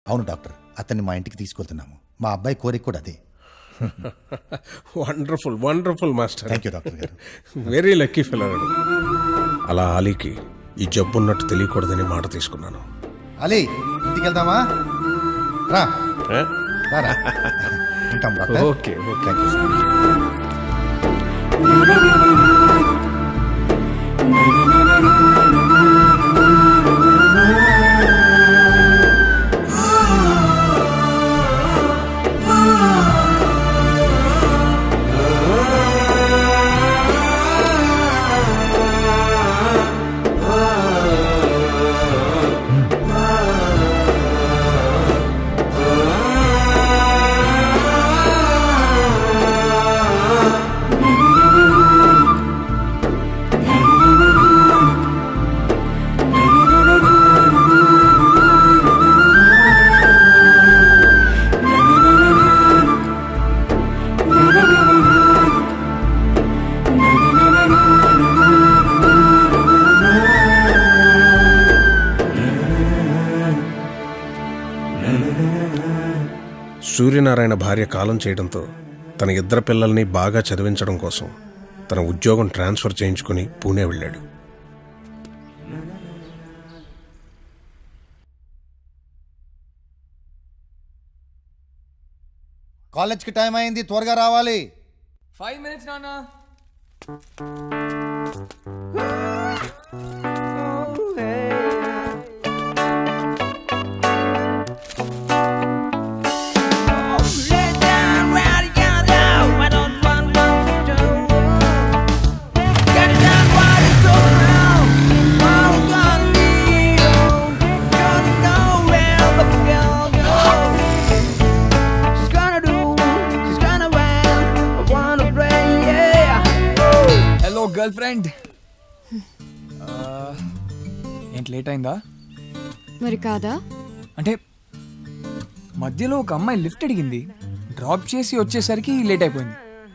అవును డాక్టర్ అతన్ని మా ఇంటికి తీసుకెళ్తున్నాము మా అబ్బాయి కోరిక కూడా అదే wonderful wonderful master thank you doctor గారు వెరీ లక్కీ ఫిలర్ అలా ఆలీకి ఈ జబ్బు ఉన్నట్టు తెలియకూడదని మాట తీసుకున్నాను అలీ ఇంటికి వెళ్దామా రా రా, రా ఉంటాం doctor okay okay thank you so much. Suryanarayana భార్య కాలం చేయడంతో తన ఇద్దరు పిల్లల్ని బాగా చదివించడం కోసం తన ఉద్యోగం ట్రాన్స్ఫర్ చేయించుకుని పూణే వెళ్ళాడు కాలేజ్కి టైం అయింది త్వరగా రావాలి ఫైవ్ మినిట్స్ నాన్న హలో గర్ల్ ఫ్రెండ్ ఏంటి లేట్ అయిందా మరి కాదా అంటే మధ్యలో ఒక అమ్మాయి లిఫ్ట్ అడిగింది డ్రాప్ చేసి వచ్చేసరికి లేట్ అయిపోయింది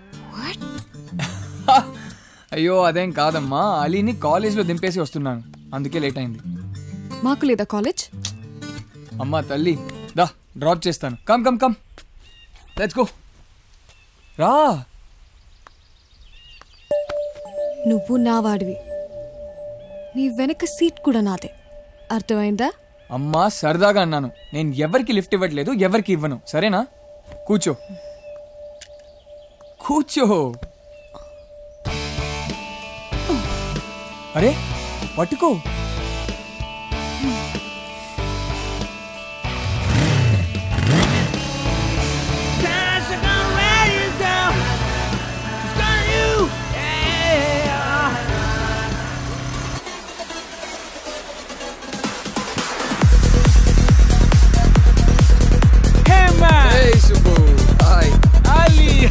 అయ్యో అదేం కాదమ్మా అలీని కాలేజ్లో దింపేసి వస్తున్నాను అందుకే లేట్ అయింది మాకు లేదా కాలేజ్ అమ్మా తల్లి దా డ్రాప్ చేస్తాను come come come let's go రా నువ్వు నా వాడివి నీ వెనక సీట్ కూడా నాదే అర్థమైందా అమ్మా సరదాగా అన్నాను నేను ఎవరికి లిఫ్ట్ ఇవ్వట్లేదు ఎవరికి ఇవ్వను సరేనా కూర్చో కూర్చో అరే పట్టుకో Hey, Subbu. Hi. Ali.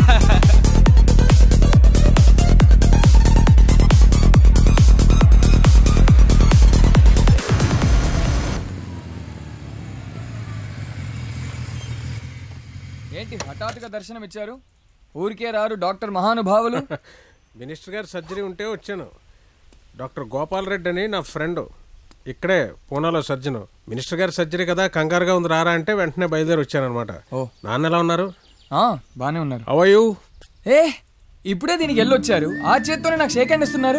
ఏంటి హఠాత్తుగా దర్శనం ఇచ్చారు ఊరికే రారు డాక్టర్ మహానుభావులు మినిస్టర్ గారు సర్జరీ ఉంటే వచ్చాను డాక్టర్ గోపాల్ రెడ్డి అని నా ఫ్రెండ్ ఇక్కడే పూనాలో సర్జన్ మినిస్టర్ గారి సర్జరీ కదా కంగారుగా ఉంది రారా అంటే వెంటనే బయలుదేరి వచ్చాను అనమాట ఓ. నాన్న ఎలా ఉన్నారు ఆ, బానే ఉన్నారు అవయు ఏ ఇప్పుడే దీనికి వెళ్ళొచ్చారు ఆ చేత్తోనే నాకు షేక్ హ్యాండ్ ఇస్తున్నారు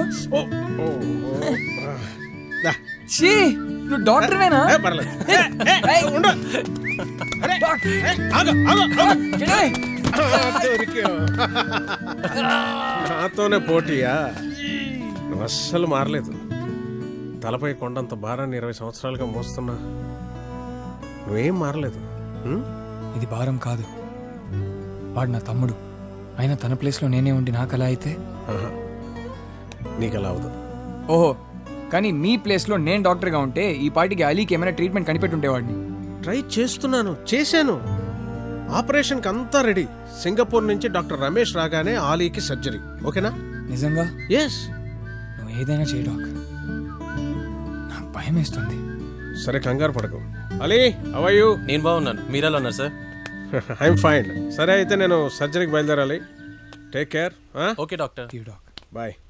ఛీ నువ్వు డాక్టర్వేనా పర్లేదు ఏయ్, కిడోయ్. దొరికావు. నాతోనే పోటీయా నువ్వు అస్సలు మారలేదు తలపై కొండంత భారాన్ని ఇరవై సంవత్సరాలుగా మోస్తున్నా నువ్వేం మారలేదు ఉం? ఇది భారం కాదు వాడు నా తమ్ముడు అయినా తన ప్లేస్లో నేనే ఉండి నాకు అలా అయితే ఆహా. నీకు అలా అవదు ఓహో కానీ మీ ప్లేస్లో నేను డాక్టర్గా ఉంటే ఈ పాటికి అలీకి ఏమైనా ట్రీట్మెంట్ కనిపెట్టి ఉండేవాడిని ట్రై చేస్తున్నాను చేశాను ఆపరేషన్కి అంతా రెడీ సింగపూర్ నుంచి డాక్టర్ రమేష్ రాగానే ఆలీకి సర్జరీ ఓకేనా నిజంగా ఎస్ నువ్వు ఏదైనా చేయి డాక్ నాకు భయం వేస్తుంది సరే కంగారు పడకు అలీ అవయ్యూ నేను బాగున్నాను మీరు ఎలా ఉన్నారు సార్ ఐఎమ్ ఫైన్ సరే అయితే నేను సర్జరీకి బయలుదేరాలి టేక్ కేర్ ఓకే డాక్టర్ తీయు డాక్ బాయ్